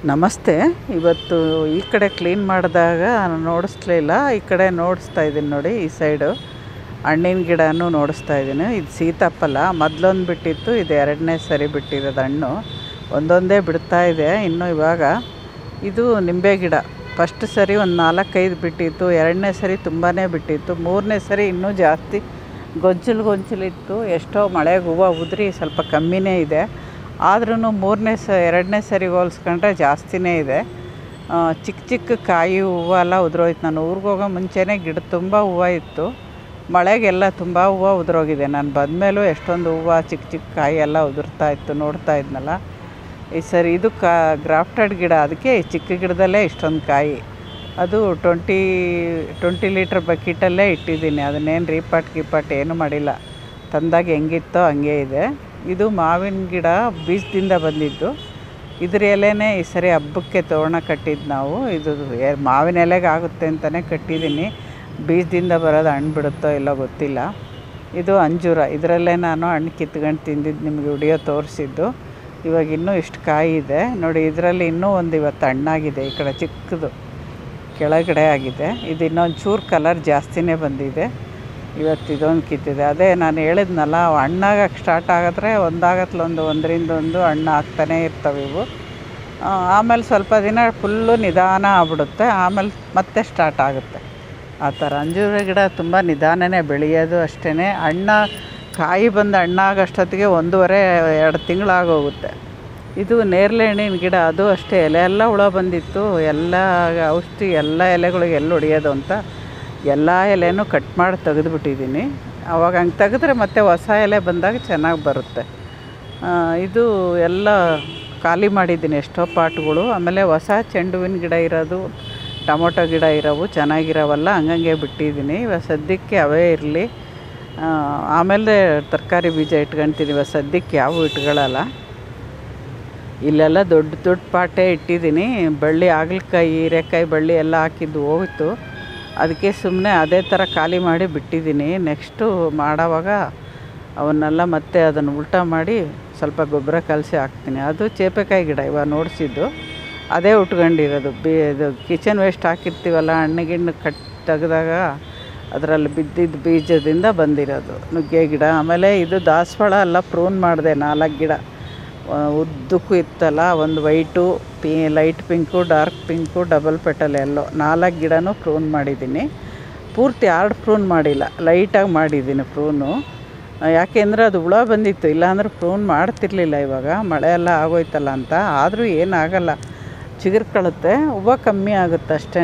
ನಮಸ್ತೆ ಇವತ್ತು ಈ ಕಡೆ ಕ್ಲೀನ್ ಮಾಡಿದಾಗ ನೋಡಿಸ್ಲಿಲ್ಲ ಈ ಕಡೆ ನೋಡಿಸ್ತಾ ಇದ್ದೀನಿ ನೋಡಿ ಈ ಸೈಡು ಹಣ್ಣಿನ ಗಿಡನೂ ನೋಡಿಸ್ತಾ ಇದ್ದೀನಿ ಇದು ಸೀತಾಫಲ ಮೊದಲೊಂದು ಬಿಟ್ಟಿತ್ತು ಇದು ಎರಡನೇ ಸರಿ ಬಿಟ್ಟಿರೋದು ಹಣ್ಣು ಒಂದೊಂದೇ ಬಿಡ್ತಾ ಇದೆ ಇನ್ನು ಇವಾಗ ಇದು ನಿಂಬೆ ಗಿಡ ಫಸ್ಟ್ ಸರಿ ಒಂದು ನಾಲ್ಕೈದು ಬಿಟ್ಟಿತ್ತು ಎರಡನೇ ಸರಿ ತುಂಬಾ ಬಿಟ್ಟಿತ್ತು ಮೂರನೇ ಸರಿ ಇನ್ನೂ ಜಾಸ್ತಿ ಗೊಂಚಲು ಗೊಂಚಲಿತ್ತು ಎಷ್ಟೋ ಮಳೆಗೆ ಹೂವು ಉದುರಿ ಸ್ವಲ್ಪ ಕಮ್ಮಿನೇ ಇದೆ ಆದ್ರೂ ಮೂರನೇ ಸ ಎರಡನೇ ಸರಿ ಹೋಲಿಸ್ಕೊಂಡ್ರೆ ಜಾಸ್ತಿನೇ ಇದೆ ಆ, ಚಿಕ್ಕ ಚಿಕ್ಕ ಕಾಯಿ ಹೂವು ಎಲ್ಲ ಉದುರೋಯ್ತು ನಾನು ಊರಿಗೆ ಹೋಗೋ ಮುಂಚೆನೇ ಗಿಡ ತುಂಬ ಹೂವು ಇತ್ತು ಮಳೆಗೆಲ್ಲ ತುಂಬ ಹೂವು ಉದುರೋಗಿದೆ ನಾನು ಬಂದಮೇಲೂ ಎಷ್ಟೊಂದು ಹೂವು ಚಿಕ್ಕ ಚಿಕ್ಕ ಕಾಯಿ ಎಲ್ಲ ಉದುರ್ತಾ ಇತ್ತು ನೋಡ್ತಾ ಇದ್ನಲ್ಲ ಈ ಸರಿ ಇದು ಕಾ ಗ್ರಾಫ್ಟೆಡ್ ಗಿಡ ಅದಕ್ಕೆ ಈ ಚಿಕ್ಕ ಗಿಡದಲ್ಲೇ ಇಷ್ಟೊಂದು ಕಾಯಿ ಅದು ಟ್ವೆಂಟಿ ಟ್ವೆಂಟಿ ಲೀಟ್ರ್ ಬಕೆಟಲ್ಲೇ ಇಟ್ಟಿದ್ದೀನಿ ಅದನ್ನೇನು ರೀಪಾಟ್ ಗೀಪಾಟ್ ಏನೂ ಮಾಡಿಲ್ಲ ತಂದಾಗ ಹೆಂಗಿತ್ತೋ ಹಂಗೆ ಇದೆ ಇದು ಮಾವಿನ ಗಿಡ ಬೀಜದಿಂದ ಬಂದಿದ್ದು ಇದ್ರ ಎಲೆನೇ ಈ ಸರಿ ಹಬ್ಬಕ್ಕೆ ತೋರಣ ಕಟ್ಟಿದ್ದು ನಾವು ಇದು ಎ- ಮಾವಿನ ಎಲೆಗೆ ಆಗುತ್ತೆ ಅಂತಲೇ ಕಟ್ಟಿದ್ದೀನಿ ಬೀಜದಿಂದ ಬರೋದು ಹಣ್ಣು ಬಿಡುತ್ತೋ ಇಲ್ಲೋ ಗೊತ್ತಿಲ್ಲ ಇದು ಅಂಜೂರ ಇದರಲ್ಲೇ ನಾನು ಹಣ್ಣು ಕಿತ್ಕೊಂಡು ತಿಂದಿದ್ದು ನಿಮಗೆ ವಿಡಿಯೋ ತೋರಿಸಿದ್ದು ಇವಾಗ ಇನ್ನೂ ಇಷ್ಟು ಕಾಯಿ ಇದೆ ನೋಡಿ ಇದರಲ್ಲಿ ಇನ್ನೂ ಒಂದು ಇವತ್ತು ಹಣ್ಣಾಗಿದೆ ಈ ಕಡೆ ಚಿಕ್ಕದು ಕೆಳಗಡೆ ಆಗಿದೆ ಇದು ಇನ್ನೊಂದು ಚೂರು ಕಲರ್ ಜಾಸ್ತಿನೇ ಬಂದಿದೆ ಇವತ್ತು ಇದೊಂದು ಕಿತ್ತಿದೆ ಅದೇ ನಾನು ಹೇಳಿದ್ನಲ್ಲ ಅವು ಹಣ್ಣಾಗಕ್ಕೆ ಸ್ಟಾರ್ಟ್ ಆಗಿದ್ರೆ ಒಂದಾಗತ್ಲೊಂದು ಒಂದರಿಂದ ಒಂದು ಹಣ್ಣು ಆಗ್ತಾನೇ ಇರ್ತವೆ ಇವು ಆ, ಆಮೇಲೆ ಸ್ವಲ್ಪ ದಿನ ಫುಲ್ಲು ನಿಧಾನ ಆಗ್ಬಿಡುತ್ತೆ ಆಮೇಲೆ ಮತ್ತೆ ಸ್ಟಾರ್ಟ್ ಆಗುತ್ತೆ ಆ ಥರ ಅಂಜೂರ ಗಿಡ ತುಂಬ ನಿಧಾನನೇ ಬೆಳೆಯೋದು ಅಷ್ಟೇ ಹಣ್ಣ ಕಾಯಿ ಬಂದು ಹಣ್ಣಾಗಷ್ಟೊತ್ತಿಗೆ ಒಂದೂವರೆ ಎರಡು ತಿಂಗಳಾಗೋಗುತ್ತೆ ಇದು ನೇರಳೆ ಹಣ್ಣಿನ ಗಿಡ ಅದು ಅಷ್ಟೇ ಎಲೆ ಎಲ್ಲ ಹುಳ ಬಂದಿತ್ತು ಎಲ್ಲ ಔಷಧಿ ಎಲ್ಲ ಎಲೆಗಳಿಗೆ ಎಲ್ಲಿ ಹೊಡಿಯೋದು ಅಂತ ಎಲ್ಲ ಎಲೆನೂ ಕಟ್ ಮಾಡಿ ತೆಗೆದುಬಿಟ್ಟಿದ್ದೀನಿ ಅವಾಗ ಹಂಗೆ ತೆಗೆದ್ರೆ ಮತ್ತೆ ಹೊಸ ಎಲೆ ಬಂದಾಗ ಚೆನ್ನಾಗಿ ಬರುತ್ತೆ ಆ, ಇದು ಎಲ್ಲ ಖಾಲಿ ಮಾಡಿದ್ದೀನಿ ಎಷ್ಟೋ ಪಾಟ್ಗಳು ಆಮೇಲೆ ಹೊಸ ಚೆಂಡು ಹೂವಿನ ಗಿಡ ಇರೋದು ಟೊಮೊಟೊ ಗಿಡ ಇರೋವು ಚೆನ್ನಾಗಿರೋವಲ್ಲ ಹಂಗಂಗೆ ಬಿಟ್ಟಿದ್ದೀನಿ ಇವಾಗ ಸದ್ಯಕ್ಕೆ ಅವೇ ಇರಲಿ ಆಮೇಲೆ ತರಕಾರಿ ಬೀಜ ಇಟ್ಕೊಳ್ತೀನಿ ಇವಾಗ ಸದ್ಯಕ್ಕೆ ಯಾವ ಇಟ್ಕೊಳ್ಳಲ್ಲ ಇಲ್ಲೆಲ್ಲ ದೊಡ್ಡ ದೊಡ್ಡ ಪಾಟೆ ಇಟ್ಟಿದ್ದೀನಿ ಬಳ್ಳಿ ಹಾಗಲಕಾಯಿ ಹೀರೆಕಾಯಿ ಬಳ್ಳಿ ಎಲ್ಲ ಹಾಕಿದ್ದು ಹೋಗಿತ್ತು ಅದಕ್ಕೆ ಸುಮ್ಮನೆ ಅದೇ ಥರ ಖಾಲಿ ಮಾಡಿ ಬಿಟ್ಟಿದ್ದೀನಿ ನೆಕ್ಸ್ಟು ಮಾಡೋವಾಗ ಅವನ್ನೆಲ್ಲ ಮತ್ತೆ ಅದನ್ನು ಉಲ್ಟಾ ಮಾಡಿ ಸ್ವಲ್ಪ ಗೊಬ್ಬರ ಕಲಸಿ ಹಾಕ್ತೀನಿ ಅದು ಚೇಪೆಕಾಯಿ ಗಿಡ ಇವಾಗ ನೋಡಿಸಿದ್ದು ಅದೇ ಉಟ್ಕೊಂಡಿರೋದು ಬಿ ಇದು ಕಿಚನ್ ವೇಸ್ಟ್ ಹಾಕಿರ್ತೀವಲ್ಲ ಹಣ್ಣಿಗಿಣ್ಣು ಕಟ್ ತೆಗೆದಾಗ ಅದರಲ್ಲಿ ಬಿದ್ದಿದ್ದ ಬೀಜದಿಂದ ಬಂದಿರೋದು ನುಗ್ಗೆ ಗಿಡ ಆಮೇಲೆ ಇದು ದಾಸವಾಳ ಎಲ್ಲ ಪ್ರೂನ್ ಮಾಡಿದೆ ನಾಲ್ಕು ಗಿಡ ಆ, ಉದ್ದಕ್ಕೂ ಇತ್ತಲ್ಲ ಒಂದು ವೈಟು ಪಿ light pink dark pink double petal ಎಲ್ಲೋ ನಾಲ್ಕು ಗಿಡನೂ ಪ್ರೂನ್ ಮಾಡಿದ್ದೀನಿ ಪೂರ್ತಿ ಆರ್ಡ್ ಪ್ರೂನ್ ಮಾಡಿಲ್ಲ ಲೈಟಾಗಿ ಮಾಡಿದ್ದೀನಿ ಪ್ರೂನು ಯಾಕೆಂದರೆ ಅದು ಹುಳ ಬಂದಿತ್ತು ಇಲ್ಲಾಂದ್ರೆ ಪ್ರೂನ್ ಮಾಡ್ತಿರ್ಲಿಲ್ಲ ಇವಾಗ ಮಳೆ ಎಲ್ಲ ಆಗೋಯ್ತಲ್ಲ ಅಂತ ಆದರೂ ಏನಾಗಲ್ಲ ಚಿಗುರ್ಕೊಳ್ಳುತ್ತೆ ಹೂವು ಕಮ್ಮಿ ಆಗುತ್ತೆ ಅಷ್ಟೇ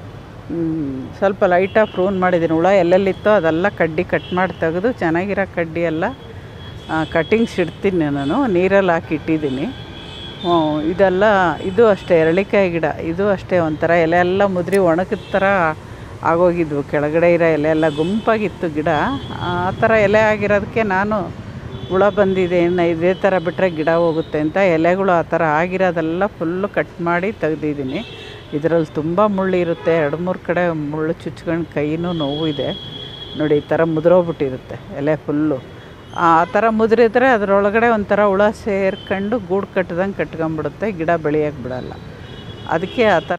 ಸ್ವಲ್ಪ ಲೈಟಾಗಿ ಪ್ರೂನ್ ಮಾಡಿದ್ದೀನಿ ಹುಳ ಎಲ್ಲೆಲ್ಲಿತ್ತೋ ಅದೆಲ್ಲ ಕಡ್ಡಿ ಕಟ್ ಮಾಡಿ ತೆಗೆದು ಚೆನ್ನಾಗಿರೋ ಕಡ್ಡಿ ಎಲ್ಲ ಕಟ್ಟಿಂಗ್ಸ್ ಇಡ್ತೀನಿ ನಾನು ನೀರಲ್ಲಿ ಹಾಕಿ ಇಟ್ಟಿದ್ದೀನಿ ಹ್ಞೂ ಇದೆಲ್ಲ ಇದು ಅಷ್ಟೇ ಎರಳಿಕಾಯಿ ಗಿಡ ಇದು ಅಷ್ಟೇ ಒಂಥರ ಎಲೆ ಎಲ್ಲ ಮುದ್ರಿ ಒಣಗಿದ ಥರ ಆಗೋಗಿದ್ವು ಕೆಳಗಡೆ ಇರೋ ಎಲೆ ಎಲ್ಲ ಗುಂಪಾಗಿತ್ತು ಗಿಡ ಆ ಥರ ಎಲೆ ಆಗಿರೋದಕ್ಕೆ ನಾನು ಹುಳ ಬಂದಿದೆ ಇನ್ನು ಇದೇ ಥರ ಬಿಟ್ಟರೆ ಗಿಡ ಹೋಗುತ್ತೆ ಅಂತ ಎಲೆಗಳು ಆ ಥರ ಆಗಿರೋದೆಲ್ಲ ಫುಲ್ಲು ಕಟ್ ಮಾಡಿ ತೆಗ್ದಿದ್ದೀನಿ ಇದರಲ್ಲಿ ತುಂಬ ಮುಳ್ಳು ಇರುತ್ತೆ ಎರಡು ಮೂರು ಕಡೆ ಮುಳ್ಳು ಚುಚ್ಕೊಂಡು ಕೈನೂ ನೋವು ಇದೆ ನೋಡಿ ಈ ಥರ ಮುದ್ರೋಗ್ಬಿಟ್ಟಿರುತ್ತೆ ಎಲೆ ಫುಲ್ಲು ಆ ಥರ ಮುದುರಿದ್ರೆ ಅದರೊಳಗಡೆ ಒಂಥರ ಹುಳ ಸೇರ್ಕೊಂಡು ಗೂಡು ಕಟ್ಟಿದಂಗೆ ಕಟ್ಕೊಂಬಿಡುತ್ತೆ ಗಿಡ ಬೆಳೆಯೋಕ್ಕೆ ಬಿಡಲ್ಲ ಅದಕ್ಕೆ ಆ ಥರ